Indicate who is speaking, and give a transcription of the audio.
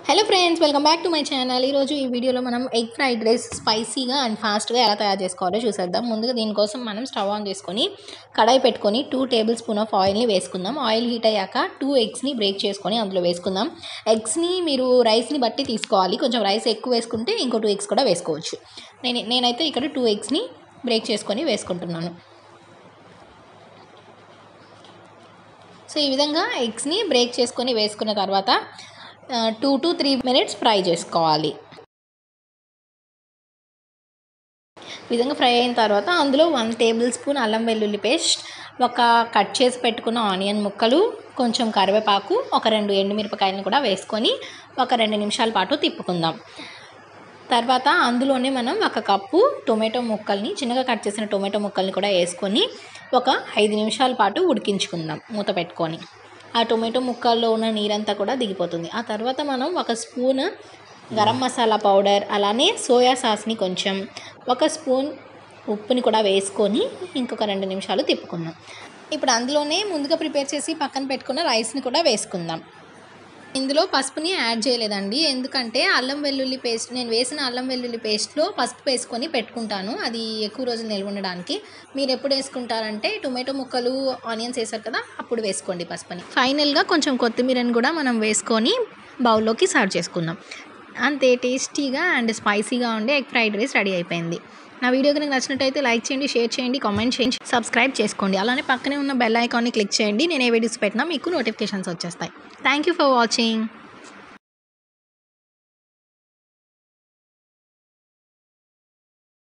Speaker 1: hello friends welcome back to my channel ఈరోజు ఈ వీడియోలో మనం ఎగ్ ఫ్రైడ్ రైస్ స్పైసీగా అండ్ ఫాస్ట్గా ఎలా తయారు చేసుకోవాలో చూసేద్దాం ముందుగా దీనికోసం మనం స్టవ్ ఆన్ చేసుకొని కడాయి పెట్టుకొని టూ టేబుల్ స్పూన్ ఆఫ్ ఆయిల్ని వేసుకుందాం ఆయిల్ హీట్ అయ్యాక టూ ఎగ్స్ని బ్రేక్ చేసుకొని అందులో వేసుకుందాం ఎగ్స్ని మీరు రైస్ని బట్టి తీసుకోవాలి కొంచెం రైస్ ఎక్కువ వేసుకుంటే ఇంకో టూ ఎగ్స్ కూడా వేసుకోవచ్చు నేను నేనైతే ఇక్కడ టూ ఎగ్స్ని బ్రేక్ చేసుకొని వేసుకుంటున్నాను సో ఈ విధంగా ఎగ్స్ని బ్రేక్ చేసుకొని వేసుకున్న తర్వాత two to three minutes fry చేసుకోవాలి ఈ విధంగా ఫ్రై అయిన తర్వాత అందులో వన్ టేబుల్ స్పూన్ అల్లం వెల్లుల్లి పేస్ట్ ఒక కట్ చేసి పెట్టుకున్న ఆనియన్ ముక్కలు కొంచెం కరివేపాకు ఒక రెండు ఎండుమిరపకాయలను కూడా వేసుకొని ఒక రెండు నిమిషాల పాటు తిప్పుకుందాం తర్వాత అందులోనే మనం ఒక కప్పు టొమాటో ముక్కల్ని చిన్నగా కట్ చేసిన టొమాటో ముక్కల్ని కూడా వేసుకొని ఒక ఐదు నిమిషాల పాటు ఉడికించుకుందాం మూత పెట్టుకొని ఆ టొమాటో ముక్కల్లో ఉన్న నీరంతా కూడా దిగిపోతుంది ఆ తర్వాత మనం ఒక స్పూన్ గరం మసాలా పౌడర్ అలానే సోయా సాస్ని కొంచెం ఒక స్పూన్ ఉప్పుని కూడా వేసుకొని ఇంకొక రెండు నిమిషాలు తిప్పుకుందాం ఇప్పుడు అందులోనే ముందుగా ప్రిపేర్ చేసి పక్కన పెట్టుకున్న రైస్ని కూడా వేసుకుందాం ఇందులో పసుపుని యాడ్ చేయలేదండి ఎందుకంటే అల్లం వెల్లుల్లి పేస్ట్ నేను వేసిన అల్లం వెల్లుల్లి పేస్ట్లో పసుపు వేసుకొని పెట్టుకుంటాను అది ఎక్కువ రోజులు నిల్వ ఉండడానికి మీరు ఎప్పుడు వేసుకుంటారంటే టొమాటో ముక్కలు ఆనియన్స్ వేసారు కదా అప్పుడు వేసుకోండి పసుపుని ఫైనల్గా కొంచెం కొత్తిమీరని కూడా మనం వేసుకొని బౌల్లోకి సర్వ్ చేసుకుందాం అంతే టేస్టీగా అండ్ స్పైసీగా ఉండే ఎగ్ ఫ్రైడ్ రైస్ రెడీ అయిపోయింది నా వీడియో కనుక నచ్చినట్టయితే లైక్ చేయండి షేర్ చేయండి కామెంట్ చేయండి సబ్స్క్రైబ్ చేసుకోండి అలానే పక్కనే ఉన్న బెల్ ఐకాన్ని క్లిక్ చేయండి నేను ఏ వీడియోస్ పెట్టినా మీకు నోటిఫికేషన్స్ వచ్చేస్తాయి థ్యాంక్ యూ ఫర్ వాచింగ్